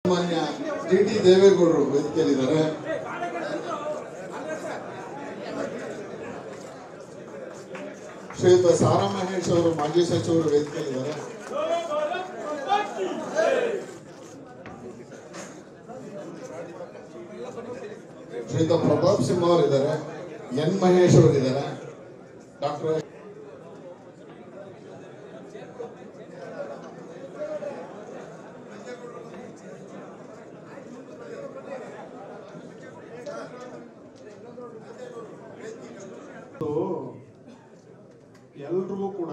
ಮಾನ್ಯ D T ದೇವೇಗೌಡರು ವೇದಿಕೆಯಲ್ಲಿದ್ದಾರೆ ಶ್ರೀಯುತ ಸಾರಾ ಮಹೇಶ್ ಅವರು ಮಾಜಿ ಸಚಿವರು ವೇದಿಕೆಯಲ್ಲಿದ್ದಾರೆ ಶ್ರೀಯುತ ಪ್ರತಾಪ್ ಸಿಂಹ ಅವರು ಇದ್ದಾರೆ ಎನ್ ಮಹೇಶ್ ಅವರು ಇದ್ದಾರೆ ಡಾಕ್ಟರ್ ಎಲ್ರಿಗೂ ಕೂಡ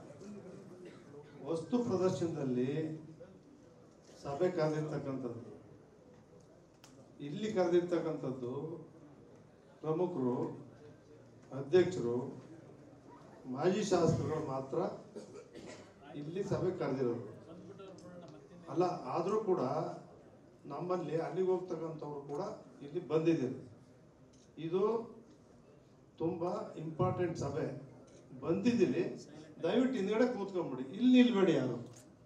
ವಸ್ತು ಪ್ರದರ್ಶನದಲ್ಲಿ ಸಭೆ ಕರೆದಿರ್ತಕ್ಕಂಥದ್ದು ಇಲ್ಲಿ ಕರೆದಿರ್ತಕ್ಕಂಥದ್ದು ಪ್ರಮುಖರು ಅಧ್ಯಕ್ಷರು ಮಾಜಿ ಶಾಸಕರುಗಳು ಮಾತ್ರ ಇಲ್ಲಿ ಸಭೆ ಕರೆದಿರೋದು ಅಲ್ಲ ಆದರೂ ಕೂಡ ನಮ್ಮಲ್ಲಿ ಅಲ್ಲಿಗೆ ಹೋಗ್ತಕ್ಕಂಥವ್ರು ಕೂಡ ಇಲ್ಲಿ ಬಂದಿದ್ದೀರಿ ಇದು ತುಂಬ ಇಂಪಾರ್ಟೆಂಟ್ ಸಭೆ ಬಂದಿದ್ದೀರಿ ದಯವಿಟ್ಟು ಹಿಂದ್ಗಡೆ ಕೂತ್ಕೊಂಬಿಡಿ ಇಲ್ಲಿ ನಿಲ್ಬೇಡಿ ಯಾರು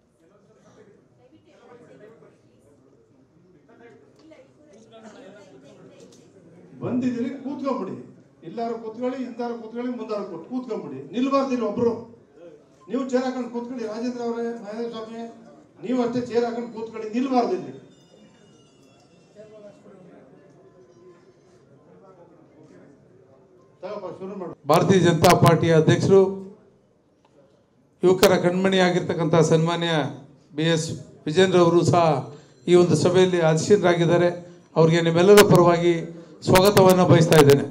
ಬಂದಿದ್ದೀರಿ ಕೂತ್ಕೊಂಬಿಡಿ ಇಲ್ಲಾರು ಕೂತ್ಕೊಳ್ಳಿ ಇಂದಾರು ಕೂತ್ಕೊಳ್ಳಿ ಮುಂದಾರು ಕೂತ್ ಕೂತ್ಕೊಂಬಿಡಿ ನಿಲ್ಬಾರ್ದಿಲ್ಲ ಒಬ್ರು ನೀವು ಚೇರ್ ಹಾಕೊಂಡು ಕೂತ್ಕೊಳ್ಳಿ ರಾಜೇಂದ್ರ ಅವರೇ ಮಹೇಂದ್ರ ಸ್ವಾಮಿ ನೀವು ಅಷ್ಟೇ ಚೇರ್ ಹಾಕೊಂಡು ಕೂತ್ಕೊಳ್ಳಿ ನಿಲ್ಬಾರ್ದಿಲ್ಲಿ ತಗೋಪ್ಪ ಶುರು ಮಾಡು ಭಾರತೀಯ ಜನತಾ ಪಾರ್ಟಿಯ ಅಧ್ಯಕ್ಷರು ಯುವಕರ ಕಣ್ಮಣಿಯಾಗಿರ್ತಕ್ಕಂಥ ಸನ್ಮಾನ್ಯ ಬಿ ಎಸ್ ವಿಜೇಂದ್ರ ಅವರು ಸಹ ಈ ಒಂದು ಸಭೆಯಲ್ಲಿ ಅಧ್ಯಕ್ಷರಾಗಿದ್ದಾರೆ ಅವರಿಗೆ ನಿಮ್ಮೆಲ್ಲರ ಪರವಾಗಿ ಸ್ವಾಗತವನ್ನು ಬಯಸ್ತಾ ಇದ್ದೇನೆ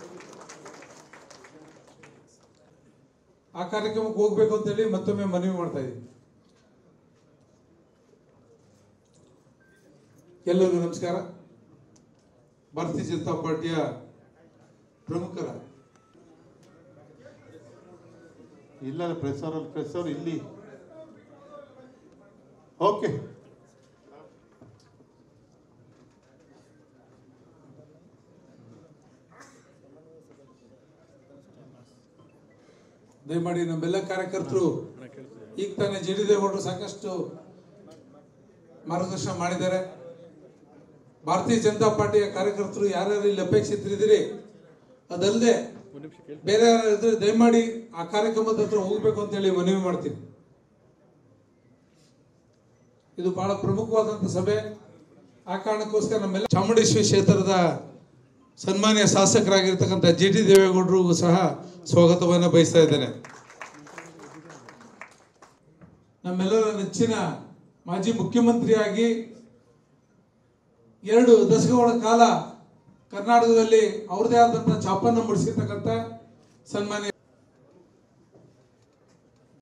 ಆ ಕಾರ್ಯಕ್ರಮಕ್ಕೆ ಹೋಗ್ಬೇಕು ಅಂತೇಳಿ ಮತ್ತೊಮ್ಮೆ ಮನವಿ ಮಾಡ್ತಾ ಇದ್ದೀನಿ ಎಲ್ಲರಿಗೂ ನಮಸ್ಕಾರ ಭಾರತೀಯ ಜನತಾ ಪಾರ್ಟಿಯ ಪ್ರಮುಖರ ಇಲ್ಲ ಪ್ರೆಸ್ ಅವರಲ್ಲಿ ಪ್ರೆಸ್ ಅವ್ರು ಇಲ್ಲಿ ಓಕೆ ದಯಮಾಡಿ ನಮ್ಮೆಲ್ಲ ಕಾರ್ಯಕರ್ತರು ಈಗ ತಾನೇ ಜೆ ಡಿ ದೇವೇಗೌಡರು ಸಾಕಷ್ಟು ಮಾರ್ಗದರ್ಶನ ಮಾಡಿದ್ದಾರೆ ಭಾರತೀಯ ಜನತಾ ಪಾರ್ಟಿಯ ಕಾರ್ಯಕರ್ತರು ಯಾರ್ಯಾರು ಇಲ್ಲಿ ಅಪೇಕ್ಷಿತರಿದ್ದೀರಿ ಅದಲ್ಲದೆ ಬೇರೆ ಯಾರು ಇದ್ರೆ ದಯಮಾಡಿ ಆ ಕಾರ್ಯಕ್ರಮದ ಹತ್ರ ಹೋಗ್ಬೇಕು ಅಂತೇಳಿ ಮನವಿ ಮಾಡ್ತೀನಿ ಇದು ಬಹಳ ಪ್ರಮುಖವಾದಂಥ ಸಭೆ ಆ ಕಾರಣಕ್ಕೋಸ್ಕರ ನಮ್ಮೆಲ್ಲ ಚಾಮುಂಡೇಶ್ವರಿ ಕ್ಷೇತ್ರದ ಸನ್ಮಾನ್ಯ ಶಾಸಕರಾಗಿರ್ತಕ್ಕಂಥ ಜಿ ಟಿ ದೇವೇಗೌಡರಿಗೂ ಸಹ ಸ್ವಾಗತವನ್ನು ಬಯಸ್ತಾ ಇದ್ದೇನೆ ನಮ್ಮೆಲ್ಲರ ನೆಚ್ಚಿನ ಮಾಜಿ ಮುಖ್ಯಮಂತ್ರಿಯಾಗಿ ಎರಡು ದಶಕಗಳ ಕಾಲ ಕರ್ನಾಟಕದಲ್ಲಿ ಅವ್ರದೇ ಆದಂಥ ಛಾಪನ್ನು ಮೂಡಿಸಿರ್ತಕ್ಕಂಥ ಸನ್ಮಾನ್ಯ